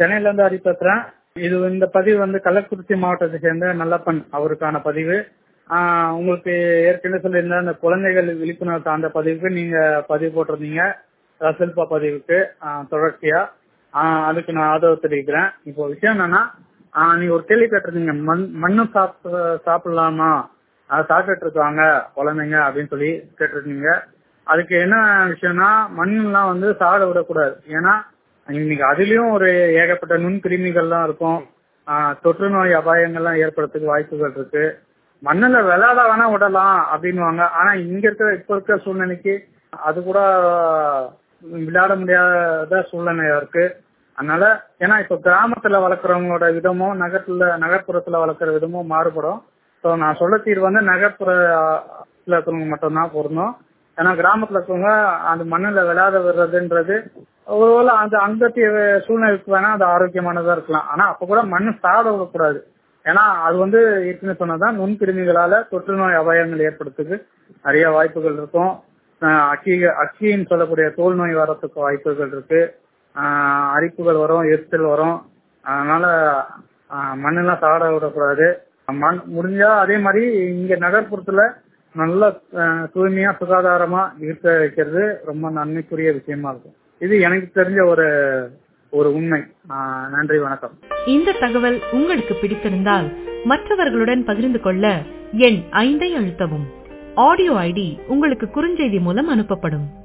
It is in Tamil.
சென்னையில இருந்து ஹரி பேசுறேன் இது இந்த பதிவு வந்து கள்ளக்குறிச்சி மாவட்டத்தை சேர்ந்த நல்லப்பன் அவருக்கான பதிவு ஆஹ் உங்களுக்கு ஏற்கனவே சொல்லியிருந்த அந்த குழந்தைகள் விழிப்புணர்வு சார்ந்த பதிவுக்கு நீங்க பதிவு போட்டிருந்தீங்க ரசல்பா பதிவுக்கு ஆஹ் தொடர்ச்சியா ஆஹ் அதுக்கு நான் ஆதரவு தெரிவிக்கிறேன் இப்போ விஷயம் என்னன்னா ஆஹ் நீங்க ஒரு கேள்வி கேட்டிருந்தீங்க மண் மண்ணும் சாப்பிட சாப்பிடலாமா அதை சாப்பிட்டுட்டு இருக்காங்க குழந்தைங்க அப்படின்னு சொல்லி கேட்டிருந்தீங்க அதுக்கு என்ன விஷயம்னா மண்ணெல்லாம் வந்து சாப்பிட விடக்கூடாது ஏன்னா இன்னைக்கு அதுலயும் ஒரு ஏகப்பட்ட நுண்கிருமிகள்லாம் இருக்கும் ஆஹ் தொற்று நோய் அபாயங்கள்லாம் ஏற்படுறதுக்கு வாய்ப்புகள் இருக்கு மண்ணுல விளையாட வேணா விடலாம் அப்படின்னுவாங்க ஆனா இங்க இருக்கிற இப்ப இருக்கிற சூழ்நிலைக்கு அது கூட விளையாட முடியாத சூழ்நிலையா இருக்கு அதனால ஏன்னா இப்ப கிராமத்துல வளர்க்குறவங்களோட விதமும் நகரத்துல நகர்ப்புறத்துல வளர்க்குற விதமும் மாறுபடும் ஸோ நான் சொல்ல தீர்வு வந்து நகர்ப்புறத்துல இருக்கிறவங்க மட்டும்தான் பொருந்தும் ஏன்னா கிராமத்துல இருக்கவங்க அந்த மண்ணுல விளையாட விடுறதுன்றது ஒருவேளை அந்த அந்த சூழ்நிலைக்கு வேணா அது ஆரோக்கியமானதா இருக்கலாம் ஆனா அப்ப கூட மண்ணு சாட விடக்கூடாது ஏன்னா அது வந்து ஏற்கனவே சொன்னதான் நுண்கிருமிகளால தொற்று நோய் அபாயங்கள் ஏற்படுறதுக்கு நிறைய வாய்ப்புகள் இருக்கும் அக்கி அக்கின்னு சொல்லக்கூடிய தோல் நோய் வர்றதுக்கு வாய்ப்புகள் இருக்கு அரிப்புகள் வரும் எரிச்சல் வரும் அதனால மண்ணெல்லாம் சாட விடக்கூடாது மண் முடிஞ்சா அதே மாதிரி இங்க நகர்ப்புறத்துல நல்ல தூய்மையா சுகாதாரமா இருக்க வைக்கிறது ரொம்ப நன்மைக்குரிய விஷயமா இருக்கும் இது எனக்கு தெரிஞ்ச ஒரு ஒரு உண்மை நன்றி வணக்கம் இந்த தகவல் உங்களுக்கு பிடித்திருந்தால் மற்றவர்களுடன் பகிர்ந்து கொள்ள எண் ஐந்தை அழுத்தவும் ஆடியோ ஐடி உங்களுக்கு குறுஞ்செய்தி மூலம் அனுப்பப்படும்